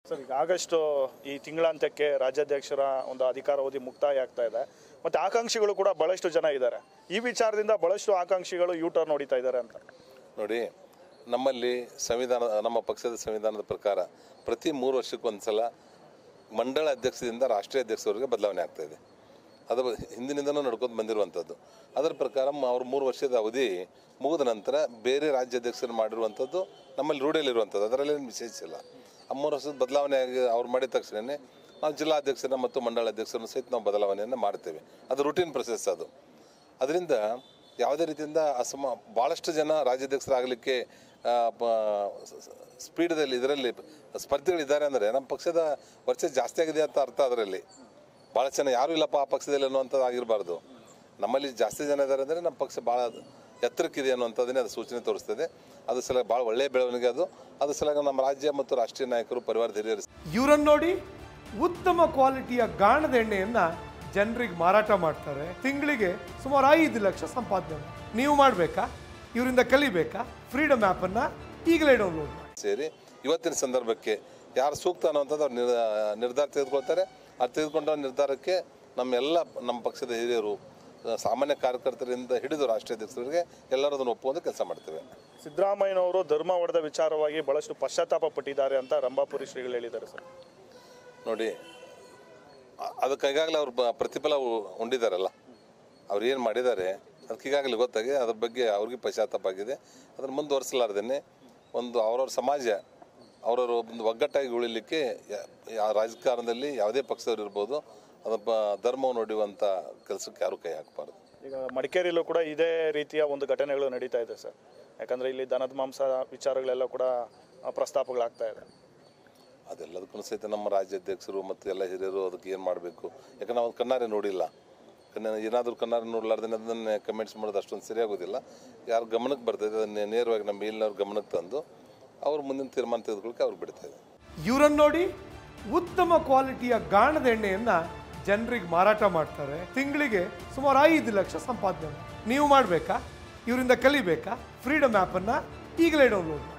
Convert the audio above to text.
Sir ಈಗ August ಈ ತಿಂಗಳಾಂತ್ಯಕ್ಕೆ ರಾಜ್ಯಾಧ್ಯಕ್ಷರ ಒಂದು ಅಧಿಕಾರಾವಧಿ ಮುಕ್ತಾಯ ಆಗ್ತಾ ಇದೆ ಮತ್ತೆ ಆಕಾಂಕ್ಷಿಗಳು ಕೂಡ ಬಹಳಷ್ಟು ಜನ ಇದ್ದಾರೆ ಈ ವಿಚಾರದಿಂದ ಬಹಳಷ್ಟು ಆಕಾಂಕ್ಷಿಗಳು ಯೂ ಟರ್ನ್ ಹೊಡಿತಾ ಇದ್ದಾರೆ ಅಂತ ನೋಡಿ ನಮ್ಮಲ್ಲಿ ಸಂವಿಧಾನ ನಮ್ಮ ಪಕ್ಷದ ಸಂವಿಧಾನದ ಪ್ರಕಾರ ಪ್ರತಿ ಮೂರು ವರ್ಷಕ್ಕೊಂದ್ಸಲ ಮಂಡಳ ಅಧ್ಯಕ್ಷದಿಂದ ರಾಷ್ಟ್ರೀಯ ಅಧ್ಯಕ್ಷರವರೆಗೆ ಬದಲಾವಣೆ ಆಗ್ತಾ ಇದೆ ಅದು ಹಿಂದಿನಿಂದನೂ ನಡ್ಕೊಂಡು ಬಂದಿರುವಂಥದ್ದು ಅದರ ಪ್ರಕಾರ ಮ- ಅವ್ರ ಮೂರು ವರ್ಷದ ಅವಧಿ ಮುಗಿದ ನಂತರ ಬೇರೆ ರಾಜ್ಯಾಧ್ಯಕ್ಷರು ಮಾಡಿರುವಂಥದ್ದು ನಮ್ಮಲ್ಲಿ ರೂಢಿಯಲ್ಲಿರುವಂಥದ್ದು ಅದರಲ್ಲಿ ಏನು ವಿಶೇಷ ಇಲ್ಲ ಆ ಮೂರು ವರ್ಷದ ಬದಲಾವಣೆ ಆಗಿ ಅವ್ರು ಮಾಡಿದ ತಕ್ಷಣವೇ ನಾವು ಜಿಲ್ಲಾಧ್ಯಕ್ಷರನ್ನ ಮತ್ತು ಮಂಡಳ ಅಧ್ಯಕ್ಷರನ್ನು ಸಹಿತ ನಾವು ಬದಲಾವಣೆಯನ್ನು ಮಾಡ್ತೇವೆ ಅದು ರೂಟೀನ್ ಪ್ರೊಸೆಸ್ ಅದು ಅದರಿಂದ ಯಾವುದೇ ರೀತಿಯಿಂದ ಅಸಮ ಭಾಳಷ್ಟು ಜನ ರಾಜ್ಯಾಧ್ಯಕ್ಷರಾಗಲಿಕ್ಕೆ ಸ್ಪೀಡದಲ್ಲಿ ಇದರಲ್ಲಿ ಸ್ಪರ್ಧಿಗಳಿದ್ದಾರೆ ಅಂದರೆ ನಮ್ಮ ಪಕ್ಷದ ವರ್ಚಸ್ ಜಾಸ್ತಿ ಆಗಿದೆ ಅಂತ ಅರ್ಥ ಅದರಲ್ಲಿ ಭಾಳ ಜನ ಯಾರೂ ಇಲ್ಲಪ್ಪ ಆ ಪಕ್ಷದಲ್ಲಿ ಅನ್ನುವಂಥದ್ದು ಆಗಿರಬಾರ್ದು ನಮ್ಮಲ್ಲಿ ಜಾಸ್ತಿ ಜನ ಇದ್ದಾರೆ ಅಂದರೆ ನಮ್ಮ ಪಕ್ಷ ಭಾಳ ಎತ್ತರಕ್ಕಿದೆ ಅನ್ನುವಂಥದ್ದನ್ನೇ ಅದು ಸೂಚನೆ ತೋರಿಸ್ತದೆ ಅದು ಸಲ ಭಾಳ ಒಳ್ಳೆಯ ಬೆಳವಣಿಗೆ ಅದು ಅದು ಸಲ ನಮ್ಮ ರಾಜ್ಯ ಮತ್ತು ರಾಷ್ಟ್ರೀಯ ನಾಯಕರು ಪರಿವಾರದ ಹಿರಿಯರು ಇವರನ್ನು ನೋಡಿ ಉತ್ತಮ ಕ್ವಾಲಿಟಿಯ ಗಾಣದ ಎಣ್ಣೆಯನ್ನ ಜನರಿಗೆ ಮಾರಾಟ ಮಾಡ್ತಾರೆ ತಿಂಗಳಿಗೆ ಸುಮಾರು ಐದು ಲಕ್ಷ ಸಂಪಾದನೆ ಮಾಡಿ. ನೀವು ಮಾಡಬೇಕಾ ಇವರಿಂದ ಕಲಿಬೇಕಾ ಫ್ರೀಡಮ್ ಆ್ಯಪನ್ನು ಈಗಲೇ ಡೌನ್ಲೋಡ್ ಮಾಡಿ ಸೇರಿ ಇವತ್ತಿನ ಸಂದರ್ಭಕ್ಕೆ ಯಾರು ಸೂಕ್ತ ಅನ್ನುವಂಥದ್ದು ಅವ್ರು ನಿರ್ ನಿರ್ಧಾರ ತೆಗೆದುಕೊಳ್ತಾರೆ ಅದು ತೆಗೆದುಕೊಂಡ ನಿರ್ಧಾರಕ್ಕೆ ನಮ್ಮೆಲ್ಲ ನಮ್ಮ ಪಕ್ಷದ ಹಿರಿಯರು ಆ, ಸಾಮಾನ್ಯ ಕಾರ್ಯಕರ್ತರಿಂದ ಹಿಡಿದು ರಾಷ್ಟ್ರೀಯ ಅಧ್ಯಕ್ಷರಿಗೆ ಎಲ್ಲರೂ ಅದನ್ನು ಒಪ್ಪುವಂತೆ ಕೆಲಸ ಮಾಡ್ತೇವೆ ಸಿದ್ದರಾಮಯ್ಯನವರು ಧರ್ಮ ಹೊಡೆದ ವಿಚಾರವಾಗಿ ಬಹಳಷ್ಟು ಪಶ್ಚಾತ್ತಾಪ ಪಟ್ಟಿದ್ದಾರೆ ಅಂತ ರಂಭಾಪುರಿ ಶ್ರೀಗಳು ಹೇಳಿದ್ದಾರೆ ಸರ್ ನೋಡಿ ಅ- ಅದಕ್ಕೆ ಈಗಾಗಲೇ ಅವ್ರು ಬ- ಪ್ರತಿಫಲ ಉ- ಉಂಡಿದಾರಲ್ಲ ಅವ್ರು ಏನು ಮಾಡಿದ್ದಾರೆ ಅದಕ್ಕೆ ಈಗಾಗಲೇ ಗೊತ್ತಾಗಿ ಅದ್ರ ಬಗ್ಗೆ ಅವ್ರಿಗೆ ಪಶ್ಚಾತ್ತಾಪ ಆಗಿದೆ ಅದನ್ನು ಮುಂದುವರಿಸಲಾರ್ದೇನೆ ಒಂದು ಅವ್ರವ್ರ ಸಮಾಜ ಅವರವ್ರ ಒಂದು ಒಗ್ಗಟ್ಟಾಗಿ ಉಳಿಲಿಕ್ಕೆ ಯ- ಯಾ- ರಾಜಕಾರಣದಲ್ಲಿ ಯಾವುದೇ ಪಕ್ಷದವ್ರು ಇರ್ಬೋದು ಅದಪ್ಪ ಧರ್ಮವನ್ನು ನೋಡುವಂಥ ಕೆಲಸಕ್ಕೆ ಯಾರೂ ಕೈ ಹಾಕಬಾರ್ದು ಈಗ ಮಡಿಕೇರಿಯಲ್ಲೂ ಕೂಡ ಇದೇ ರೀತಿಯ ಒಂದು ಘಟನೆಗಳು ನಡೀತಾ ಇದೆ ಸರ್ ಯಾಕಂದ್ರೆ ಇಲ್ಲಿ ದನದ ಮಾಂಸ ವಿಚಾರಗಳೆಲ್ಲ ಕೂಡ ಆ, ಪ್ರಸ್ತಾಪಗಳಾಗ್ತಾ ಇದೆ ಅದೆಲ್ಲದಕ್ಕೂ ಸಹಿತ ನಮ್ಮ ರಾಜ್ಯಾಧ್ಯಕ್ಷರು ಮತ್ತು ಎಲ್ಲ ಹಿರಿಯರು ಅದಕ್ಕೆ ಏನು ಮಾಡಬೇಕು ಯಾಕಂದ್ರೆ ನಾವು ಕಣ್ಣಾರೆ ನೋಡಿಲ್ಲ ಕಣ್ಣ ಏನಾದರೂ ಕಣ್ಣಾರೆ ನೋಡಲಾರ್ದೇ ಅದನ್ನೇ ಕಮೆಂಟ್ಸ್ ಮಾಡೋದು ಅಷ್ಟೊಂದು ಸರಿಯಾಗೋದಿಲ್ಲ ಯಾರು ಗಮನಕ್ಕೆ ಬರ್ತದೆ ಅದನ್ನೇ ನೇರವಾಗಿ ನಮ್ಮ ಮೇಲಿನವ್ರ ಗಮನಕ್ಕೆ ತಂದು ಅವ್ರು ಮುಂದಿನ ತೀರ್ಮಾನ ತೆಗೆದುಕೊಳ್ಳಕ್ಕೆ ಅವ್ರು ಬಿಡ್ತಾ ಇದೆ ಇವರನ್ನು ನೋಡಿ ಉತ್ತಮ ಕ್ವಾಲಿಟಿಯ ಗಾಣದ ಎಣ್ಣೆಯನ್ನ ಜನರಿಗೆ ಮಾರಾಟ ಮಾಡ್ತಾರೆ ತಿಂಗಳಿಗೆ ಸುಮಾರು ಐದು ಲಕ್ಷ ಸಂಪಾದನೆ ಮಾಡಿ. ನೀವು ಮಾಡಬೇಕಾ ಇವರಿಂದ ಕಲಿಬೇಕಾ ಫ್ರೀಡಮ್ ಆ್ಯಪನ್ನು ಈಗಲೇ ಡೌನ್ಲೋಡ್ ಮಾಡಿ